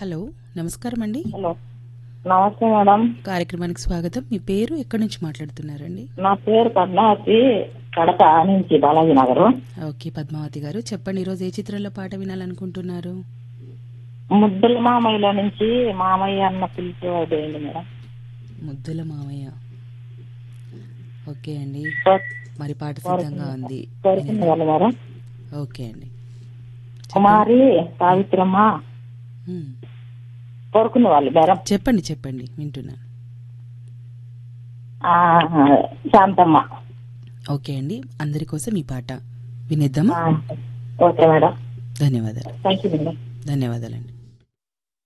Hello నమస్కారం అండి hello నమస్తే మేడం కార్యక్రమానికి స్వాగతం మీ పేరు ఎక్కడి నుంచి మాట్లాడుతున్నారండి నా పేరు పద్మావతి కడప నుంచి బాలాజీ నగర్ ఓకే పద్మావతి గారు చెప్పండి ఈరోజు ఏ చిత్రంలో పాట వినాలనుకుంటున్నారు ముద్దుల మామయ్యలో నుంచి మామయ్య అన్న పిలిచి అదేంటి మేడం ముద్దుల మామయ్య ఓకే అండి కోరు- మరి పాట సిద్ధంగా ఉంది కోరుకునే వాళ్ళు మేడం ఓకే అండి కుమారి సావిత్రమ్మ మ్మ్. కోరుకునే వాళ్ళు మేడం చెప్పండి చెప్పండి వింటున్నాను ఆ, శాంతమ్మ ఓకే అండి అందరి కోసం ఈ పాట వినేద్దామా ఆ, ఓకే మేడం ధన్యవాదాలు థ్యాంక్ యూ మేడం ధన్యవాదాలండి